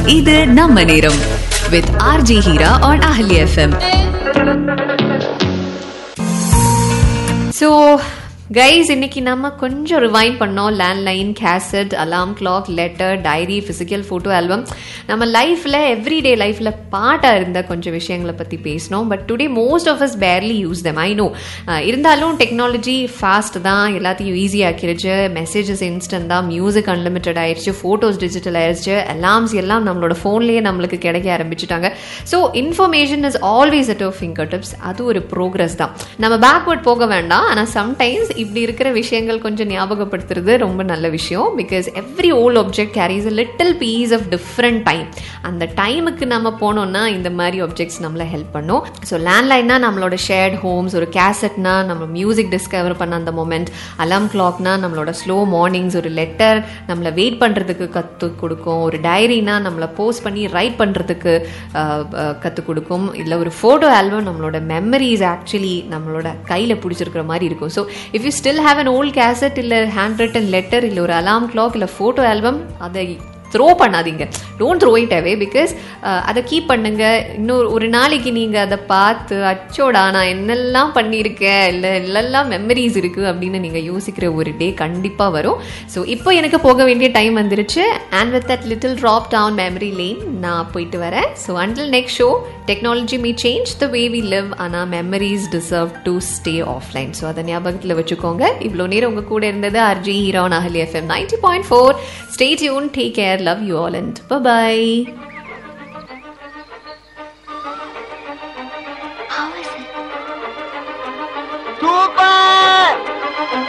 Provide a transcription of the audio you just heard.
இது நம்ம நேரம் வித் ஆர்ஜி ஹீரா on அஹலி எஃப்எம் ஸோ கைஸ் இன்னைக்கு நம்ம கொஞ்சம் ரிவைண்ட் பண்ணோம் landline cassette alarm clock letter diary physical photo album நம்ம லைஃப்பில் எவ்ரிடே லைஃப்பில் பாட்டாக இருந்த கொஞ்சம் விஷயங்களை பற்றி பேசினோம் but today most of us barely use them I know இருந்தாலும் டெக்னாலஜி ஃபாஸ்ட் தான் எல்லாத்தையும் ஈஸி ஆக்கிருச்சு மெசேஜஸ் இன்ஸ்டன்ட் தான் மியூசிக் அன்லிமிட்டட் ஆயிடுச்சு ஃபோட்டோஸ் டிஜிட்டல் ஆயிடுச்சு அலார்ம்ஸ் எல்லாம் நம்மளோட ஃபோன்லேயே நம்மளுக்கு கிடைக்க ஆரம்பிச்சுட்டாங்க so information is always at of finger tips அது ஒரு ப்ரோக்ரஸ் தான் நம்ம பேக்வர்ட் போக வேண்டாம் ஆனால் சம்டைம்ஸ் இப்படி இருக்கிற விஷயங்கள் கொஞ்சம் ஞாபகப்படுத்துறது ரொம்ப நல்ல விஷயம் because every old object carries a little piece of different time அந்த டைமுக்கு நம்ம போனோம்னா இந்த மாதிரி ஆப்ஜெக்ட்ஸ் நம்மளை ஹெல்ப் பண்ணும் ஸோ லேண்ட்லைன்னா நம்மளோட ஷேர்ட் ஹோம்ஸ் ஒரு கேசட்னா நம்ம மியூசிக் டிஸ்கவர் பண்ண அந்த மூமெண்ட் அலாம் கிளாக்னா நம்மளோட ஸ்லோ மார்னிங்ஸ் ஒரு லெட்டர் நம்மளை வெயிட் பண்ணுறதுக்கு கற்றுக் கொடுக்கும் ஒரு டைரினா நம்மளை போஸ்ட் பண்ணி ரைட் பண்ணுறதுக்கு கற்றுக் கொடுக்கும் இல்லை ஒரு ஃபோட்டோ ஆல்பம் நம்மளோட மெமரிஸ் ஆக்சுவலி நம்மளோட கையில் பிடிச்சிருக்கிற மாதிரி இருக்கும் so if you still have an old cassette இல்லை ஹேண்ட் ரிட்டன் லெட்டர் இல்லை ஒரு அலாம் கிளாக் இல்லை ஃபோட்டோ ஆல்பம் அதை த்ரோ பண்ணாதீங்க don't throw it away because அதை கீப் பண்ணுங்க இன்னொரு ஒரு நாளைக்கு நீங்கள் அதை பார்த்து அச்சோடா நான் என்னெல்லாம் பண்ணியிருக்கேன் இல்லை எல்லாம் மெமரிஸ் இருக்குது அப்படின்னு நீங்கள் யோசிக்கிற ஒரு டே கண்டிப்பாக வரும் ஸோ இப்போ எனக்கு போக வேண்டிய டைம் வந்துருச்சு and with that little trip down memory lane நான் போயிட்டு வரேன் so until next show technology may change the way we live ஆனால் memories deserve to stay offline so அதை ஞாபகத்தில் வச்சுக்கோங்க இவ்வளோ நேரம் உங்கள் கூட இருந்தது ஆர்ஜி ஹீரோன் அஹலி FM ninety point four stay tune take care love you all and by